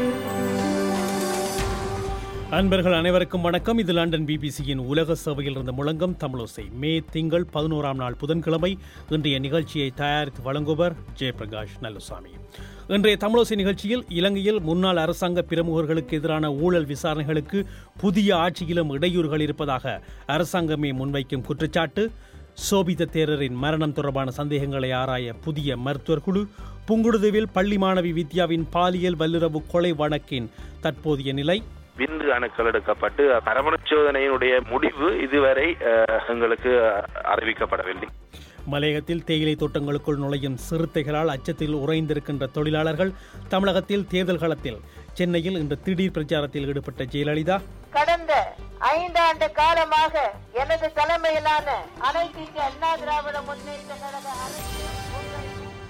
அன்பர்கள் அனைவருக்கும் வணக்கம் இது லண்டன் பிபிசியின் உலக சேவையில் இருந்த முழங்கம் தமிழோசை மே திங்கள் பதினோராம் நாள் புதன்கிழமை இன்றைய நிகழ்ச்சியை தயாரித்து வழங்குவர் ஜெயபிரகாஷ் நல்லுசாமி இன்றைய தமிழோசை நிகழ்ச்சியில் இலங்கையில் முன்னாள் அரசாங்க பிரமுகர்களுக்கு எதிரான ஊழல் விசாரணைகளுக்கு புதிய ஆட்சியிலும் இடையூறுகள் இருப்பதாக அரசாங்கமே முன்வைக்கும் குற்றச்சாட்டு சோபித தேரரின் மரணம் தொடர்பான சந்தேகங்களை ஆராய புதிய மருத்துவர் குழு புங்குடுதுவில் பள்ளி மாணவி வித்யாவின் பாலியல் வல்லுறவு கொலை வழக்கின் தற்போதைய நிலை விந்து அணுக்கள் எடுக்கப்பட்டு பரமரிச்சோதனையினுடைய முடிவு இதுவரை அஹ், எங்களுக்கு அறிவிக்கப்படவில்லை மலையகத்தில் தேயிலை தோட்டங்களுக்குள் நுழையும் சிறுத்தைகளால் அச்சத்தில் உறைந்திருக்கின்ற தொழிலாளர்கள் தமிழகத்தில் தேர்தல் களத்தில் சென்னையில் இன்று திடீர் பிரச்சாரத்தில் ஈடுபட்ட ஜெயலலிதா கடந்த ஐந்தாண்டு காலமாக எனது தலைமையிலான அனைத்து இந்திய அண்ணா திராவிட முன்னேற்ற கழக அரசு உங்கள்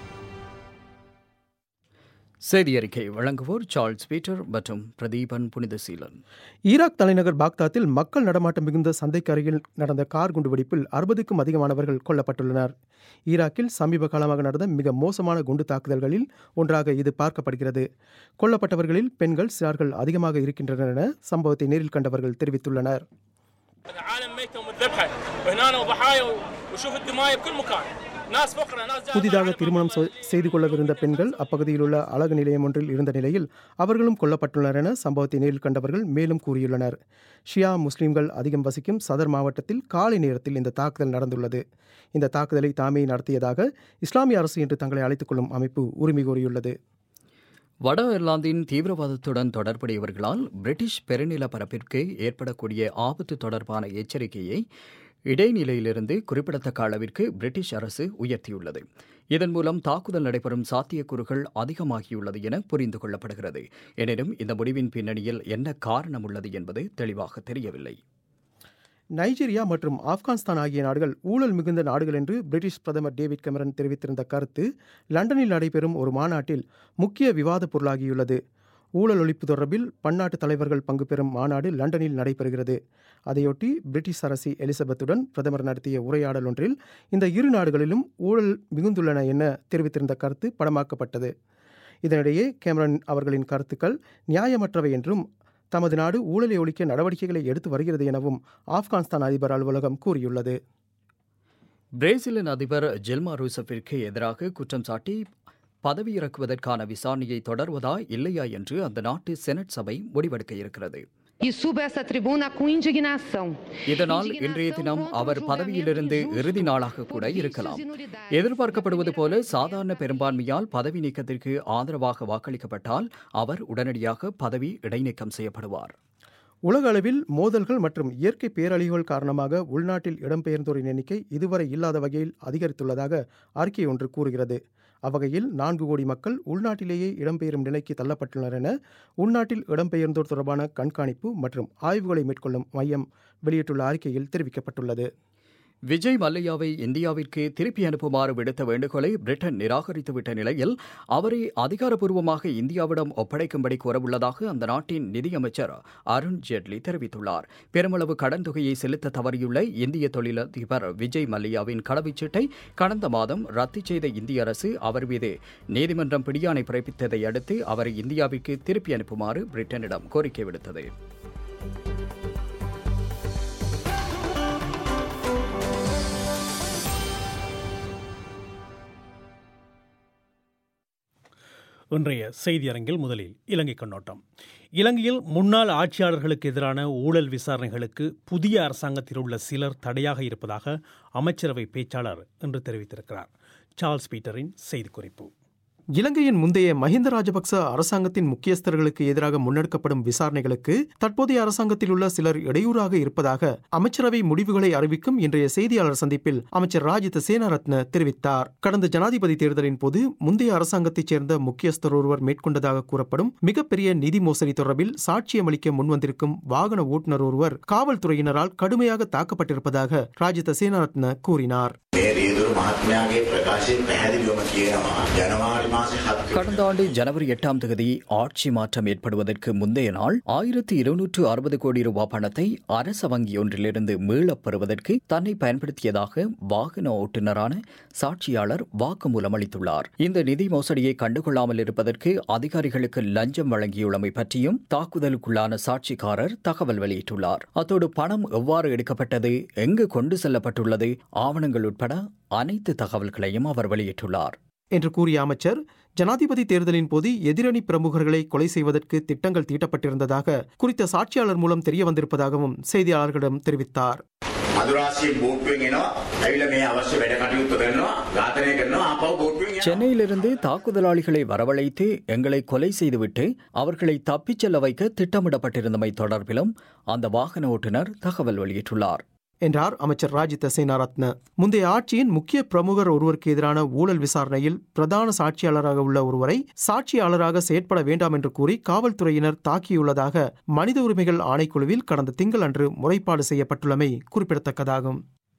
செய்தி அறிக்கை வழங்குவோர் சார்ல்ஸ் பீட்டர் மற்றும் பிரதீபன் புனிதசீலன் ஈராக் தலைநகர் பாக்தாத்தில் மக்கள் நடமாட்டம் மிகுந்த சந்தைக்கு அருகில் நடந்த கார் குண்டுவெடிப்பில் அறுபதுக்கும் அதிகமானவர்கள் கொல்லப்பட்டுள்ளனர் ஈராக்கில் சமீப காலமாக நடந்த மிக மோசமான குண்டு தாக்குதல்களில் ஒன்றாக இது பார்க்கப்படுகிறது கொல்லப்பட்டவர்களில் பெண்கள் சிறார்கள் அதிகமாக இருக்கின்றனர் என சம்பவத்தை நேரில் கண்டவர்கள் தெரிவித்துள்ளனர் العالم ميتة ومذبحة وهنا ضحايا وشوف الدماء بكل مكان ناس فقرة ناس جاهزة புதிதாக على திருமணம் செ- செய்து கொள்ளவிருந்த பெண்கள் அப்பகுதியில் உள்ள அழகு நிலையம் ஒன்றில் இருந்த நிலையில் அவர்களும் கொல்லப்பட்டுள்ளனர் என சம்பவத்தை நேரில் கண்டவர்கள் மேலும் கூறியுள்ளனர் ஷியா முஸ்லிம்கள் அதிகம் வசிக்கும் சதர் மாவட்டத்தில் காலை நேரத்தில் இந்த தாக்குதல் நடந்துள்ளது இந்த தாக்குதலை தாமே நடத்தியதாக இஸ்லாமிய அரசு என்று தங்களை அழைத்துக் கொள்ளும் அமைப்பு உரிமை கோரியுள்ளது வட அயர்லாந்தின் தீவிரவாதத்துடன் தொடர்புடையவர்களால் பிரிட்டிஷ் பெருநில பரப்பிற்கு ஏற்படக்கூடிய ஆபத்து தொடர்பான எச்சரிக்கையை இடைநிலையிலிருந்து குறிப்பிடத்தக்க அளவிற்கு பிரிட்டிஷ் அரசு உயர்த்தியுள்ளது இதன் மூலம் தாக்குதல் நடைபெறும் சாத்தியக்கூறுகள் அதிகமாகியுள்ளது என புரிந்து கொள்ளப்படுகிறது எனினும் இந்த முடிவின் பின்னணியில் என்ன காரணம் உள்ளது என்பது தெளிவாக தெரியவில்லை நைஜீரியா மற்றும் ஆப்கானிஸ்தான் ஆகிய நாடுகள் ஊழல் மிகுந்த நாடுகள் என்று பிரிட்டிஷ் பிரதமர் டேவிட் கெமரன் தெரிவித்திருந்த கருத்து லண்டனில் நடைபெறும் ஒரு மாநாட்டில் முக்கிய விவாதப் பொருளாகியுள்ளது ஊழல் ஒழிப்பு தொடர்பில் பன்னாட்டு தலைவர்கள் பங்கு பெறும் மாநாடு லண்டனில் நடைபெறுகிறது அதையொட்டி பிரிட்டிஷ் அரசி எலிசபெத்துடன் பிரதமர் நடத்திய உரையாடல் ஒன்றில் இந்த இரு நாடுகளிலும் ஊழல் மிகுந்துள்ளன என தெரிவித்திருந்த கருத்து படமாக்கப்பட்டது இதனிடையே கேமரன் அவர்களின் கருத்துக்கள் நியாயமற்றவை என்றும் தமது நாடு ஊழலை ஒழிக்க நடவடிக்கைகளை எடுத்து வருகிறது எனவும் ஆப்கானிஸ்தான் அதிபர் அலுவலகம் கூறியுள்ளது பிரேசிலின் அதிபர் ஜெல்மா ரூசஃபிற்கு எதிராக குற்றம் சாட்டி பதவியிறக்குவதற்கான விசாரணையை தொடர்வதா இல்லையா என்று அந்த நாட்டு செனட் சபை முடிவெடுக்க இருக்கிறது e subo a essa tribuna com indignação. இதனால் Indignação இன்றைய தினம் contra o அவர் julgamento பதவியிலிருந்து injusto இறுதி நாளாக கூட por vícios இருக்கலாம் e nulidades எதிர்பார்க்கப்படுவது na போல primeira சாதாரண பெரும்பான்மையால் பதவி நீக்கத்திற்கு ஆதரவாக வாக்களிக்கப்பட்டால் அவர் உடனடியாக பதவி இடைநீக்கம் செய்யப்படுவார் உலக அளவில் மோதல்கள் மற்றும் இயற்கை பேரழிவுகள் காரணமாக உள்நாட்டில் இடம்பெயர்ந்தோரின் எண்ணிக்கை இதுவரை இல்லாத வகையில் அதிகரித்துள்ளதாக அறிக்கை ஒன்று கூறுகிறது அவ்வகையில் நான்கு கோடி மக்கள் உள்நாட்டிலேயே இடம்பெயரும் நிலைக்கு தள்ளப்பட்டுள்ளனர் என உள்நாட்டில் இடம்பெயர்ந்தோர் தொடர்பான கண்காணிப்பு மற்றும் ஆய்வுகளை மேற்கொள்ளும் மையம் வெளியிட்டுள்ள அறிக்கையில் தெரிவிக்கப்பட்டுள்ளது விஜய் மல்லையாவை இந்தியாவிற்கு திருப்பி அனுப்புமாறு விடுத்த வேண்டுகோளை பிரிட்டன் நிராகரித்துவிட்ட நிலையில் அவரை அதிகாரப்பூர்வமாக இந்தியாவிடம் ஒப்படைக்கும்படி கோரவுள்ளதாக அந்த நாட்டின் நிதியமைச்சர் அருண் ஜேட்லி தெரிவித்துள்ளார் பெருமளவு கடன் தொகையை செலுத்த தவறியுள்ள இந்திய தொழிலதிபர் விஜய் மல்லையாவின் கடவுச்சீட்டை கடந்த மாதம் ரத்து செய்த இந்திய அரசு அவர் மீது நீதிமன்றம் பிடியாணை பிறப்பித்ததை அடுத்து அவரை இந்தியாவிற்கு திருப்பி அனுப்புமாறு பிரிட்டனிடம் கோரிக்கை விடுத்தது இன்றைய செய்தியரங்கில் முதலில் இலங்கை கண்ணோட்டம் இலங்கையில் முன்னாள் ஆட்சியாளர்களுக்கு எதிரான ஊழல் விசாரணைகளுக்கு புதிய அரசாங்கத்தில் உள்ள சிலர் தடையாக இருப்பதாக அமைச்சரவை பேச்சாளர் என்று தெரிவித்திருக்கிறார் சார்ல்ஸ் பீட்டரின் செய்திக்குறிப்பு இலங்கையின் முந்தைய மஹிந்த ராஜபக்ச அரசாங்கத்தின் முக்கியஸ்தர்களுக்கு எதிராக முன்னெடுக்கப்படும் விசாரணைகளுக்கு தற்போதைய அரசாங்கத்தில் உள்ள சிலர் இடையூறாக இருப்பதாக அமைச்சரவை முடிவுகளை அறிவிக்கும் இன்றைய செய்தியாளர் சந்திப்பில் அமைச்சர் ராஜித சேனாரத்ன தெரிவித்தார் கடந்த ஜனாதிபதி தேர்தலின் போது முந்தைய அரசாங்கத்தைச் சேர்ந்த முக்கியஸ்தர் ஒருவர் மேற்கொண்டதாக கூறப்படும் மிகப்பெரிய நிதி மோசடி தொடர்பில் சாட்சியமளிக்க முன்வந்திருக்கும் வாகன ஓட்டுநர் ஒருவர் காவல்துறையினரால் கடுமையாக தாக்கப்பட்டிருப்பதாக ராஜித சேனாரத்ன கூறினார் මේ රියදුරු මහත්මයාගේ ප්‍රකාශයෙන් පැහැදිලිවම කියනවා ජනවාරි මාසේ හත් கடந்த ஆண்டு ஜனவரி எட்டாம் தேதி ஆட்சி மாற்றம் ஏற்படுவதற்கு முந்தைய நாள் ஆயிரத்தி இருநூற்று அறுபது கோடி ரூபாய் பணத்தை அரச வங்கி ஒன்றிலிருந்து மீளப் பெறுவதற்கு தன்னை பயன்படுத்தியதாக வாகன ஓட்டுநரான சாட்சியாளர் வாக்குமூலம் அளித்துள்ளார் இந்த நிதி மோசடியை கண்டுகொள்ளாமல் இருப்பதற்கு அதிகாரிகளுக்கு லஞ்சம் வழங்கியுள்ளமை பற்றியும் தாக்குதலுக்குள்ளான சாட்சிக்காரர் தகவல் வெளியிட்டுள்ளார் அத்தோடு பணம் எவ்வாறு எடுக்கப்பட்டது எங்கு கொண்டு செல்லப்பட்டுள்ளது ஆவணங்கள் உட்பட அனைத்து தகவல்களையும் அவர் வெளியிட்டுள்ளார் என்று கூறிய அமைச்சர் ஜனாதிபதி தேர்தலின் போது எதிரணி பிரமுகர்களை கொலை செய்வதற்கு திட்டங்கள் தீட்டப்பட்டிருந்ததாக குறித்த சாட்சியாளர் மூலம் தெரிய வந்திருப்பதாகவும் செய்தியாளர்களிடம் தெரிவித்தார் මදුරාසියෙන් බෝට්ටුවෙන් එනවා ඇවිල්ලා මේ අවශ්‍ය වැඩ කටයුත්ත කරනවා ඝාතනය කරනවා ආපහු බෝට්ටුවෙන් යනවා. சென்னையிலிருந்து தாக்குதலாளிகளை வரவழைத்து எங்களை கொலை செய்துவிட்டு அவர்களை தப்பிச் செல்ல வைக்க திட்டமிடப்பட்டிருந்தமை தொடர்பிலும் அந்த வாகன ஓட்டுநர் தகவல் வெளியிட்டுள்ளார் என்றார் அமைச்சர் ராஜித சேனாரத்ன முந்தைய ஆட்சியின் முக்கிய பிரமுகர் ஒருவருக்கு எதிரான ஊழல் விசாரணையில் பிரதான சாட்சியாளராக உள்ள ஒருவரை சாட்சியாளராக செயற்பட வேண்டாம் என்று கூறி காவல்துறையினர் தாக்கியுள்ளதாக மனித உரிமைகள் ஆணைக்குழுவில் கடந்த திங்களன்று முறைப்பாடு செய்யப்பட்டுள்ளமை குறிப்பிடத்தக்கதாகும்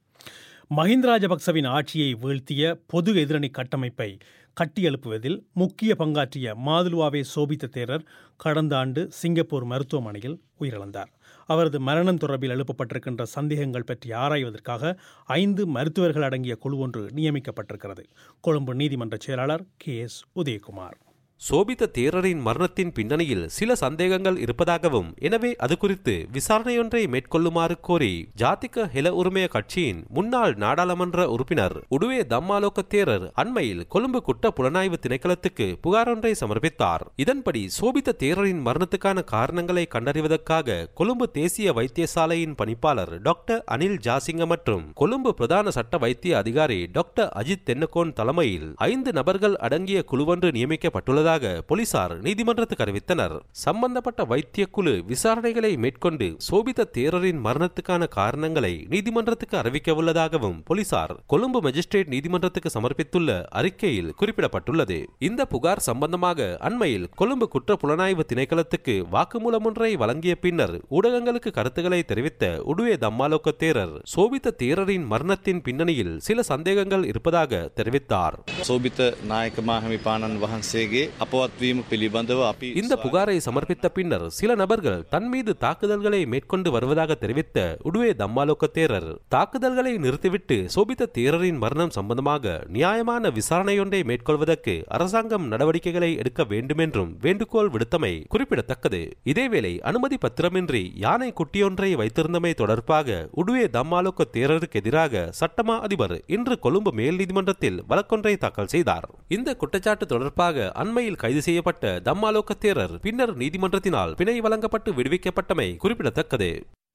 மஹிந்த ராஜபக்சவின் ஆட்சியை வீழ்த்திய பொது எதிரணி கட்டமைப்பை கட்டியெழுப்புவதில் முக்கிய பங்காற்றிய மாதுலுவாவே சோபித்த தேரர் கடந்த ஆண்டு சிங்கப்பூர் மருத்துவமனையில் உயிரிழந்தார் அவரது மரணம் தொடர்பில் எழுப்பப்பட்டிருக்கின்ற சந்தேகங்கள் பற்றி ஆராய்வதற்காக ஐந்து மருத்துவர்கள் அடங்கிய குழு ஒன்று நியமிக்கப்பட்டிருக்கிறது கொழும்பு நீதிமன்ற செயலாளர் கே எஸ் உதயகுமார் சோபித்த தேரரின் மரணத்தின் பின்னணியில் சில சந்தேகங்கள் இருப்பதாகவும் எனவே அது குறித்து விசாரணையொன்றை மேற்கொள்ளுமாறு கோரி ஜாதிக ஹெல உரிமைய கட்சியின் முன்னாள் நாடாளுமன்ற உறுப்பினர் உடுவே தம்மாலோக தேரர் அண்மையில் கொழும்பு குற்ற புலனாய்வு திணைக்களத்துக்கு புகாரொன்றை சமர்ப்பித்தார் இதன்படி சோபித்த தேரரின் மரணத்துக்கான காரணங்களை கண்டறிவதற்காக கொழும்பு தேசிய வைத்தியசாலையின் பணிப்பாளர் டாக்டர் அனில் ஜாசிங்க மற்றும் கொழும்பு பிரதான சட்ட வைத்திய அதிகாரி டாக்டர் அஜித் தென்னகோன் தலைமையில் ஐந்து நபர்கள் அடங்கிய குழுவொன்று நியமிக்கப்பட்டுள்ளது உள்ளதாக போலீசார் நீதிமன்றத்துக்கு அறிவித்தனர் சம்பந்தப்பட்ட வைத்திய குழு விசாரணைகளை மேற்கொண்டு சோபித்த தேரரின் மரணத்துக்கான காரணங்களை நீதிமன்றத்துக்கு அறிவிக்க உள்ளதாகவும் போலீசார் கொழும்பு மேஜிஸ்ட்ரேட் நீதிமன்றத்துக்கு சமர்ப்பித்துள்ள அறிக்கையில் குறிப்பிடப்பட்டுள்ளது இந்த புகார் சம்பந்தமாக அண்மையில் கொழும்பு குற்ற புலனாய்வு திணைக்களத்துக்கு வாக்குமூலம் ஒன்றை வழங்கிய பின்னர் ஊடகங்களுக்கு கருத்துக்களை தெரிவித்த உடுவே தம்மாலோக்க தேரர் சோபித்த தேரரின் மரணத்தின் பின்னணியில் சில சந்தேகங்கள் இருப்பதாக தெரிவித்தார் සෝභිත නායක මාහිමිපාණන් වහන්සේගේ අපවත්වීම පිළිබඳව අපි இந்த புகாரை சமர்ப்பித்த பின்னர் சில நபர்கள் தன் மீது தாக்குதல்களை மேற்கொண்டு வருவதாக தெரிவித்த உடுவே தம்மாலோக்க தேரர் தாக்குதல்களை நிறுத்திவிட்டு சோபித்த தேரரின் மரணம் சம்பந்தமாக நியாயமான விசாரணையொன்றை மேற்கொள்வதற்கு அரசாங்கம் நடவடிக்கைகளை எடுக்க வேண்டுமென்றும் வேண்டுகோள் விடுத்தமை குறிப்பிடத்தக்கது இதேவேளை அனுமதி பத்திரமின்றி யானை குட்டியொன்றை வைத்திருந்தமை தொடர்பாக உடுவே தம்மாலோக்க தேரருக்கு எதிராக சட்டமா அதிபர் இன்று கொழும்பு மேல் நீதிமன்றத்தில் வழக்கொன்றை தாக்கல் செய்தார் இந்த குற்றச்சாட்டு தொடர்பாக அண்மையில் கைது செய்யப்பட்ட தம்மாலோக்க தேரர் பின்னர் நீதிமன்றத்தினால் பிணை வழங்கப்பட்டு விடுவிக்கப்பட்டமை குறிப்பிடத்தக்கது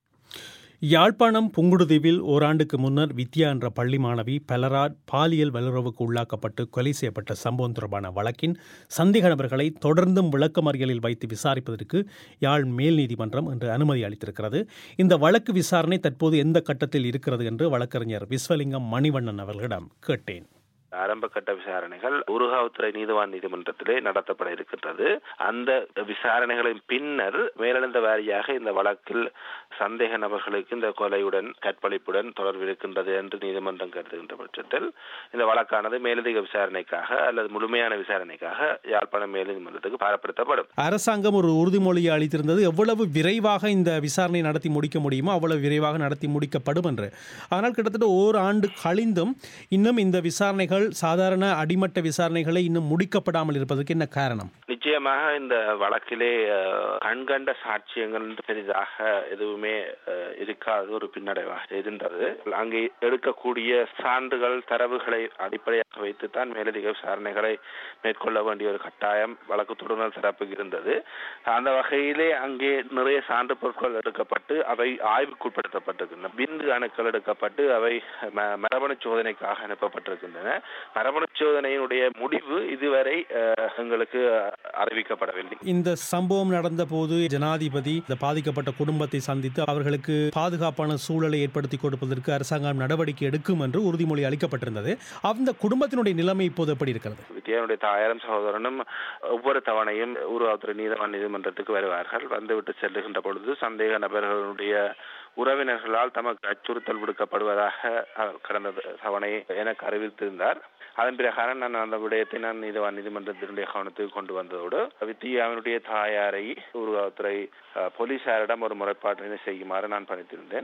யாழ்ப்பாணம் புங்குடுதீவில் ஓராண்டுக்கு முன்னர் வித்யா என்ற பள்ளி மாணவி பலரால் பாலியல் வல்லுறவுக்கு உள்ளாக்கப்பட்டு கொலை செய்யப்பட்ட சம்பவம் தொடர்பான வழக்கின் சந்தேக நபர்களை தொடர்ந்தும் விளக்கமறியலில் வைத்து விசாரிப்பதற்கு யாழ் மேல் நீதிமன்றம் இன்று அனுமதி அளித்திருக்கிறது இந்த வழக்கு விசாரணை தற்போது எந்த கட்டத்தில் இருக்கிறது என்று வழக்கறிஞர் விஸ்வலிங்கம் மணிவண்ணன் அவர்களிடம் கேட்டேன் ஆரம்ப கட்ட விசாரணைகள் உருகாவுத்துறை நீதிவான் நீதிமன்றத்திலே நடத்தப்பட இருக்கின்றது அந்த விசாரணைகளின் பின்னர் மேலெழுந்த வாரியாக இந்த வழக்கில் சந்தேக நபர்களுக்கு இந்த கொலையுடன் கற்பழிப்புடன் தொடர்பு இருக்கின்றது என்று நீதிமன்றம் கருதுகின்ற பட்சத்தில் இந்த வழக்கானது மேலதிக விசாரணைக்காக அல்லது முழுமையான விசாரணைக்காக யாழ்ப்பாணம் மேல் நீதிமன்றத்துக்கு பாரப்படுத்தப்படும் அரசாங்கம் ஒரு உறுதிமொழியை அளித்திருந்தது எவ்வளவு விரைவாக இந்த விசாரணை நடத்தி முடிக்க முடியுமோ அவ்வளவு விரைவாக நடத்தி முடிக்கப்படும் என்று ஆனால் கிட்டத்தட்ட ஓராண்டு கழிந்தும் இன்னும் இந்த விசாரணைகள் சாதாரண அடிமட்ட விசாரணைகளை இன்னும் முடிக்கப்படாமல் இருப்பதற்கு என்ன காரணம் நிச்சயமாக இந்த வழக்கிலே அஹ், கண்கண்ட சாட்சியங்கள் பெரிதாக எதுவுமே அஹ், இருக்காது ஒரு பின்னடைவாக இருந்தது அங்கே எடுக்கக்கூடிய சான்றுகள் தரவுகளை அடிப்படையாக வைத்துத்தான் மேலதிக விசாரணைகளை மேற்கொள்ள வேண்டிய ஒரு கட்டாயம் வழக்கு தொடர்பான தரப்புக்கு இருந்தது அந்த வகையிலே அங்கே நிறைய சான்று பொருட்கள் எடுக்கப்பட்டு அவை ஆய்வுக்குட்படுத்தப்பட்டிருக்கின்றன பிந்து அணுக்கள் எடுக்கப்பட்டு அவை ம- மரபணு சோதனைக்காக அனுப்பப்பட்டிருக்கின்றன மரபணு சோதனையினுடைய முடிவு இதுவரை அஹ், எங்களுக்கு அறிவிக்கப்படவில்லை இந்த சம்பவம் நடந்த போது ஜனாதிபதி இந்த பாதிக்கப்பட்ட குடும்பத்தை சந்தித்து அவர்களுக்கு பாதுகாப்பான சூழலை ஏற்படுத்தி கொடுப்பதற்கு அரசாங்கம் நடவடிக்கை எடுக்கும் என்று உறுதிமொழி அளிக்கப்பட்டிருந்தது அந்த குடும்பத்தினுடைய நிலைமை இப்போது எப்படி இருக்கிறது வித்யாவுடைய தாயாரும் சகோதரனும் ஒவ்வொரு தவணையும் உருவாத்துறை நீதவான் நீதிமன்றத்துக்கு வருவார்கள் வந்துவிட்டு செல்லுகின்ற பொழுது சந்தேக நபர்களுடைய உறவினர்களால் தமக்கு அச்சுறுத்தல் விடுக்கப்படுவதாக அவர் கடந்த தவணை எனக்கு அறிவித்திருந்தார் அதன் பிரகாரம் நான் அந்த விடயத்தை நான் நீதிவான் நீதிமன்றத்தினுடைய கவனத்துக்கு கொண்டு வந்ததோடு வித்தியாவினுடைய தாயாரை உருவத்துறை போலீசாரிடம் ஒரு முறைப்பாட்டினை செய்யுமாறு நான் பணித்திருந்தேன்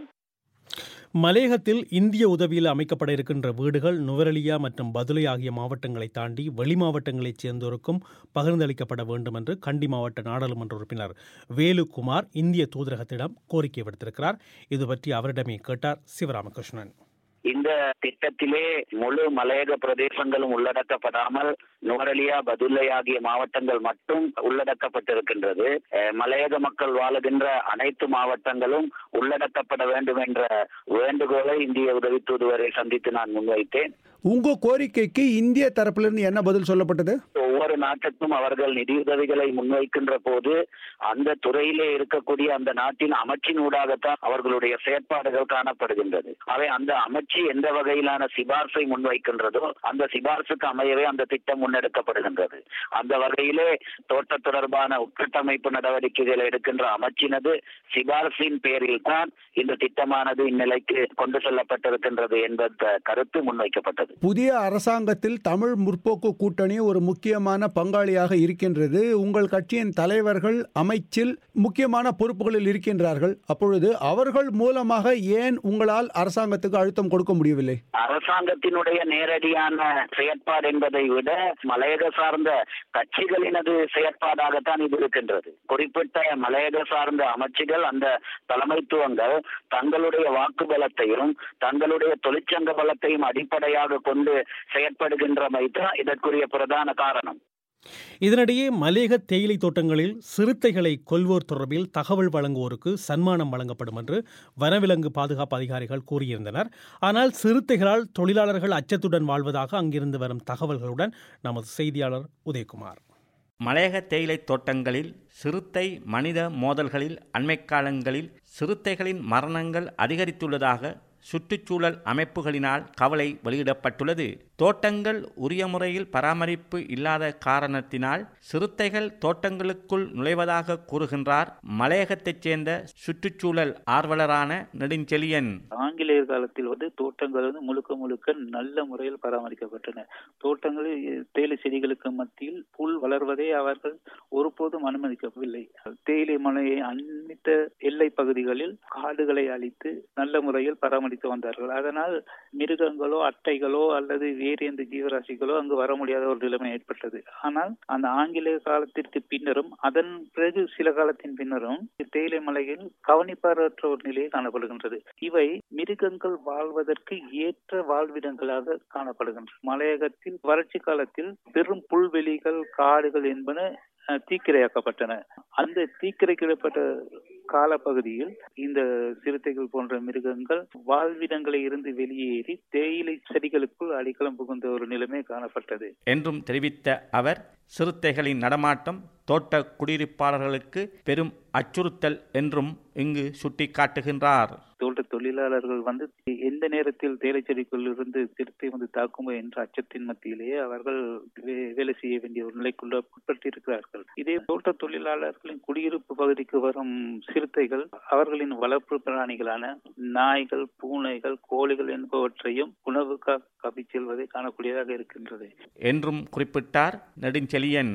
மலேகத்தில் இந்திய உதவியில் அமைக்கப்பட இருக்கின்ற வீடுகள் நுவரலியா மற்றும் பதுளை ஆகிய மாவட்டங்களை தாண்டி வெளி மாவட்டங்களைச் சேர்ந்தோருக்கும் பகிர்ந்தளிக்கப்பட வேண்டும் என்று கண்டி மாவட்ட நாடாளுமன்ற உறுப்பினர் வேலுகுமார் இந்திய தூதரகத்திடம் கோரிக்கை விடுத்திருக்கிறார் இது பற்றி அவரிடமே கேட்டார் சிவராமகிருஷ்ணன் இந்த திட்டத்திலே முழு மலையக பிரதேசங்களும் உள்ளடக்கப்படாமல் நுவரலியா பதுல்லை ஆகிய மாவட்டங்கள் மட்டும் உள்ளடக்கப்பட்டிருக்கின்றது மலையக மக்கள் வாழுகின்ற அனைத்து மாவட்டங்களும் உள்ளடக்கப்பட வேண்டும் என்ற வேண்டுகோளை இந்திய உதவி தூதுவரை சந்தித்து நான் முன்வைத்தேன் உங்க கோரிக்கைக்கு இந்திய தரப்பிலிருந்து என்ன பதில் சொல்லப்பட்டது ஒவ்வொரு நாட்டுக்கும் அவர்கள் நிதியுதவிகளை முன்வைக்கின்ற போது அந்த துறையிலே இருக்கக்கூடிய அந்த நாட்டின் அமைச்சின் ஊடாகத்தான் அவர்களுடைய செயற்பாடுகள் காணப்படுகின்றது அவை அந்த அமைச்சு எந்த வகையிலான சிபார்சை முன்வைக்கின்றதோ அந்த சிபார்சுக்கு அமையவே அந்த திட்டம் முன்னெடுக்கப்படுகின்றது அந்த வகையிலே தோட்ட தொடர்பான உட்கட்டமைப்பு நடவடிக்கைகளை எடுக்கின்ற அமைச்சினது சிபார்சின் பேரில் தான் இந்த திட்டமானது இந்நிலைக்கு கொண்டு செல்லப்பட்டிருக்கின்றது என்ற கருத்து முன்வைக்கப்பட்டது புதிய அரசாங்கத்தில் தமிழ் முற்போக்கு கூட்டணி ஒரு முக்கியமான பங்காளியாக இருக்கின்றது உங்கள் கட்சியின் தலைவர்கள் அமைச்சில் முக்கியமான பொறுப்புகளில் இருக்கின்றார்கள் அப்பொழுது அவர்கள் மூலமாக ஏன் உங்களால் அரசாங்கத்துக்கு அழுத்தம் கொடுக்க முடியவில்லை அரசாங்கத்தினுடைய நேரடியான செயற்பாடு என்பதை விட மலையக சார்ந்த கட்சிகளினது செயற்பாடாகத்தான் இது இருக்கின்றது குறிப்பிட்ட மலையக சார்ந்த அமைச்சுகள் அந்த தலைமைத்துவங்கள் தங்களுடைய வாக்கு பலத்தையும் தங்களுடைய தொழிற்சங்க பலத்தையும் அடிப்படையாக கொண்டு செயற்படுகின்றமை தான் இதற்குரிய பிரதான காரணம் இதனிடையே மலேக தேயிலை தோட்டங்களில் சிறுத்தைகளை கொல்வோர் தொடர்பில் தகவல் வழங்குவோருக்கு சன்மானம் வழங்கப்படும் என்று வனவிலங்கு பாதுகாப்பு அதிகாரிகள் கூறியிருந்தனர் ஆனால் சிறுத்தைகளால் தொழிலாளர்கள் அச்சத்துடன் வாழ்வதாக அங்கிருந்து வரும் தகவல்களுடன் நமது செய்தியாளர் உதயகுமார் மலையக தேயிலை தோட்டங்களில் சிறுத்தை மனித மோதல்களில் அண்மைக் காலங்களில் சிறுத்தைகளின் மரணங்கள் அதிகரித்துள்ளதாக சுற்றுச்சூழல் அமைப்புகளினால் கவலை வெளியிடப்பட்டுள்ளது தோட்டங்கள் உரிய முறையில் பராமரிப்பு இல்லாத காரணத்தினால் சிறுத்தைகள் தோட்டங்களுக்குள் நுழைவதாக கூறுகின்றார் மலையகத்தைச் சேர்ந்த சுற்றுச்சூழல் ஆர்வலரான நெடுஞ்செழியன் ஆங்கிலேயர் காலத்தில் வந்து தோட்டங்கள் வந்து முழுக்க முழுக்க நல்ல முறையில் பராமரிக்கப்பட்டன தோட்டங்களில் தேயிலை செடிகளுக்கு மத்தியில் புல் வளர்வதை அவர்கள் ஒருபோதும் அனுமதிக்கவில்லை தேயிலை மலையை அண்மித்த எல்லை பகுதிகளில் காடுகளை அழித்து நல்ல முறையில் பராமரித்து வந்தார்கள் அதனால் மிருகங்களோ அட்டைகளோ அல்லது வேறு எந்த ஜீவராசிகளோ அங்கு வர முடியாத ஒரு நிலைமை ஏற்பட்டது ஆனால் அந்த ஆங்கிலேய காலத்திற்கு பின்னரும் அதன் பிறகு சில காலத்தின் பின்னரும் தேயிலை மலையில் கவனிப்பாரற்ற ஒரு நிலையை காணப்படுகின்றது இவை மிருகங்கள் வாழ்வதற்கு ஏற்ற வாழ்விடங்களாக காணப்படுகின்றன மலையகத்தில் வறட்சி காலத்தில் பெரும் புல்வெளிகள் காடுகள் என்பன தீக்கிரையாக்கப்பட்டன அந்த தீக்கிரைக்கிடப்பட்ட காலப்பகுதியில் இந்த சிறுத்தைகள் போன்ற மிருகங்கள் வாழ்விடங்களை இருந்து வெளியேறி தேயிலை செடிகளுக்குள் அடிக்கலம் புகுந்த ஒரு நிலைமை காணப்பட்டது என்றும் தெரிவித்த அவர் சிறுத்தைகளின் நடமாட்டம் தோட்ட குடியிருப்பாளர்களுக்கு பெரும் அச்சுறுத்தல் என்றும் இங்கு சுட்டிக்காட்டுகின்றார் தோட்ட தொழிலாளர்கள் வந்து எந்த நேரத்தில் தேயிலை செடிக்குள் இருந்து சிறுத்தை வந்து தாக்குமோ என்ற அச்சத்தின் மத்தியிலேயே அவர்கள் வேலை செய்ய வேண்டிய ஒரு நிலைக்குள்ள உட்பட்டிருக்கிறார்கள் இதே தோட்ட தொழிலாளர்களின் குடியிருப்பு பகுதிக்கு வரும் சிறுத்தைகள் அவர்களின் வளர்ப்பு பிராணிகளான நாய்கள் பூனைகள் கோழிகள் என்பவற்றையும் உணவுக்காக கவி செல்வதை காணக்கூடியதாக இருக்கின்றது என்றும் குறிப்பிட்டார் நெடுஞ்செழியன்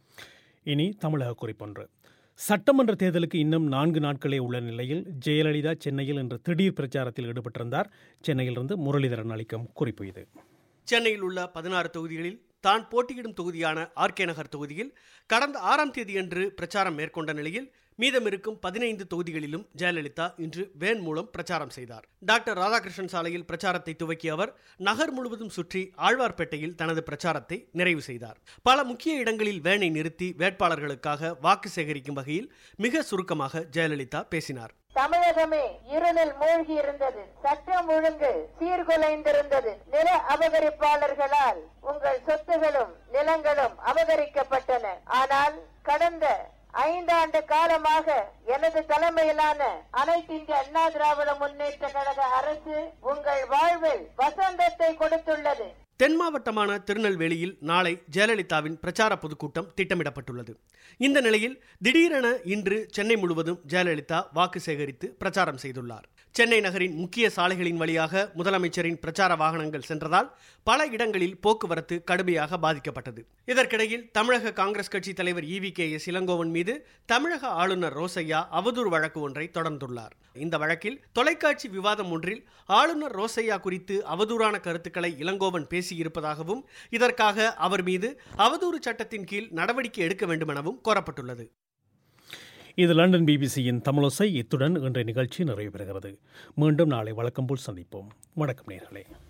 இனி தமிழக குறிப்பொன்று சட்டமன்ற தேர்தலுக்கு இன்னும் நான்கு நாட்களே உள்ள நிலையில் ஜெயலலிதா சென்னையில் இன்று திடீர் பிரச்சாரத்தில் ஈடுபட்டிருந்தார் சென்னையிலிருந்து முரளிதரன் அளிக்கும் குறிப்பு இது சென்னையில் உள்ள பதினாறு தொகுதிகளில் தான் போட்டியிடும் தொகுதியான ஆர்கே நகர் தொகுதியில் கடந்த ஆறாம் தேதியன்று பிரச்சாரம் மேற்கொண்ட நிலையில் மீதமிருக்கும் பதினைந்து தொகுதிகளிலும் ஜெயலலிதா இன்று வேன் மூலம் பிரச்சாரம் செய்தார் டாக்டர் ராதாகிருஷ்ணன் சாலையில் பிரச்சாரத்தை துவக்கிய அவர் நகர் முழுவதும் சுற்றி ஆழ்வார்பேட்டையில் தனது பிரச்சாரத்தை நிறைவு செய்தார் பல முக்கிய இடங்களில் வேனை நிறுத்தி வேட்பாளர்களுக்காக வாக்கு சேகரிக்கும் வகையில் மிக சுருக்கமாக ஜெயலலிதா பேசினார் தமிழகமே இருளில் மூழ்கி இருந்தது சட்டம் ஒழுங்கு சீர்குலைந்திருந்தது நில அபகரிப்பாளர்களால் உங்கள் சொத்துகளும் நிலங்களும் அபகரிக்கப்பட்டன ஆனால் கடந்த ஐந்தாண்டு காலமாக எனது தலைமையிலான அனைத்து இந்திய அண்ணா திராவிட முன்னேற்ற கழக அரசு உங்கள் வாழ்வில் வசந்தத்தை கொடுத்துள்ளது தென் மாவட்டமான திருநெல்வேலியில் நாளை ஜெயலலிதாவின் பிரச்சார பொதுக்கூட்டம் திட்டமிடப்பட்டுள்ளது இந்த நிலையில் திடீரென இன்று சென்னை முழுவதும் ஜெயலலிதா வாக்கு சேகரித்து பிரச்சாரம் செய்துள்ளார் சென்னை நகரின் முக்கிய சாலைகளின் வழியாக முதலமைச்சரின் பிரச்சார வாகனங்கள் சென்றதால் பல இடங்களில் போக்குவரத்து கடுமையாக பாதிக்கப்பட்டது இதற்கிடையில் தமிழக காங்கிரஸ் கட்சி தலைவர் இவி கே எஸ் இளங்கோவன் மீது தமிழக ஆளுநர் ரோசையா அவதூறு வழக்கு ஒன்றை தொடர்ந்துள்ளார் இந்த வழக்கில் தொலைக்காட்சி விவாதம் ஒன்றில் ஆளுநர் ரோசையா குறித்து அவதூறான கருத்துக்களை இளங்கோவன் பேசியிருப்பதாகவும் இதற்காக அவர் மீது அவதூறு சட்டத்தின் கீழ் நடவடிக்கை எடுக்க வேண்டுமெனவும் கோரப்பட்டுள்ளது இது லண்டன் பிபிசியின் தமிழோசை இத்துடன் இன்றைய நிகழ்ச்சி நிறைவு பெறுகிறது மீண்டும் நாளை வழக்கம் போல் சந்திப்போம் வணக்கம் நேர்களே